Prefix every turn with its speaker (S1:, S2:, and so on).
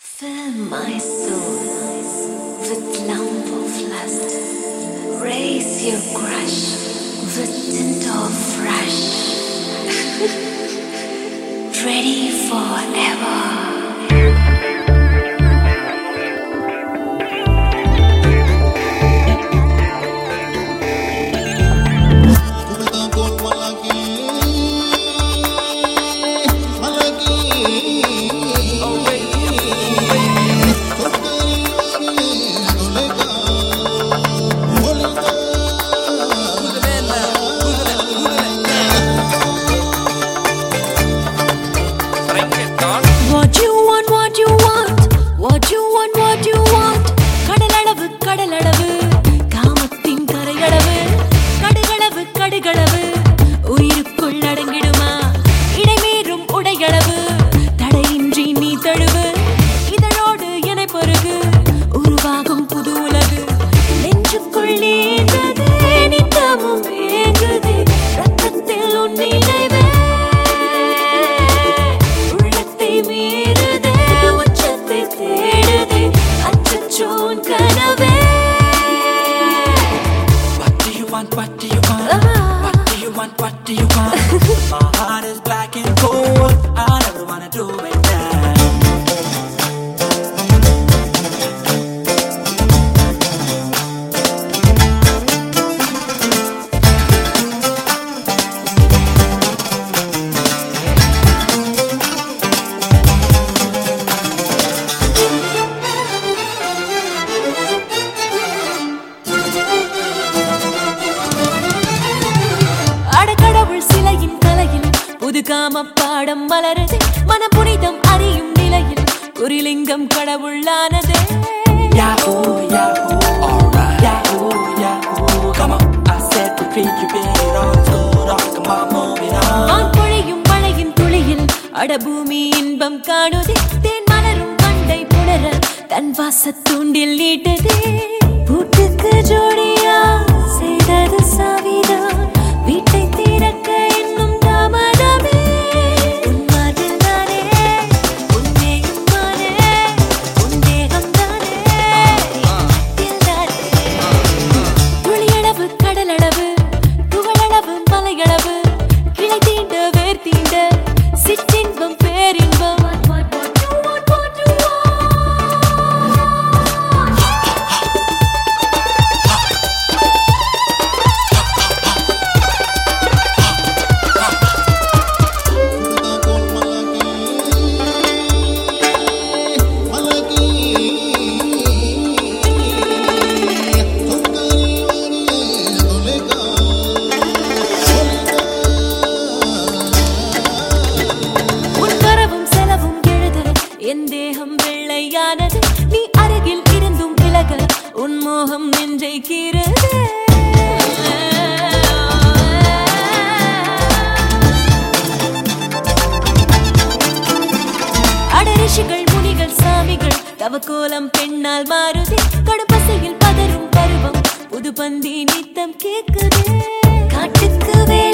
S1: Fill my soul with lump of lust. Raise your crush with tint of rush. Ready forever.
S2: What you want, what you want, what you want, what you want. கடலளவு கடலளவு காமத்தின் கரையளவு கடுகளவு கடுகளவு உயிருக்குள் அடங்கிடுமா இடைமீறும் உடையளவு தடையின்றி நீ தழுவு இதழோடு என பொருகு உருவாகும் புது உலகு நெஞ்சுக்குள் நீந்தது நித்தமும் ஏங்குது ரத்தத்தில் உன் நினைவே உள்ளத்தை மீறுதே உச்சத்தை தேடுதே அச்சச்சோன் கனவே
S3: What do you want? What do you want? What do you want? What do you want? My heart is black and cold. I never wanna do it now.
S2: அடக்கடவுள் சிலையின் கலையில் புது காம பாடம் மலருது மன புனிதம் அறியும் நிலையில் குறிலிங்கம் கடவுளானதே
S3: Yahoo, Yahoo, alright. Yahoo, Yahoo, come on. I said repeat, you beat it on slow down. Come on, move it on.
S2: வான் பொழியும் மழையின் துளியில் அடபூமி இன்பம் காணுதே தேன் மலரும் மண்டை புணர தன் வாசத்தூண்டில் நீட்டதே பூட்டுக்கு ஜோடியா செய்தது சாவிதான் வீட்டை திறக்க இன்னும் தாமதமே உன் மார்பில் தானே உன்னேயும் தானே உன் தேகம் தானே என் தானே துளியளவு கடலளவு துகளளவு மலையளவு கிளை தீண்ட வேர் தீண்ட சிற்றின்பம் பேரின்பம் What, what, what you want, what you want? உன் வரவும் செலவும் எழுத என் தேகம் வெள்ளையானது நீ அருகில் இருந்தும் விலக உன் மோகம் நெஞ்சை கீறது அடரிஷிகள் முனிகள் சாமிகள் தவக்கோலம் பெண்ணால் மாறுதே கடுப்பசையில் பதறும் பருவம் புது பந்தி நித்தம் கேக்குது காட்டுக்கு வேலை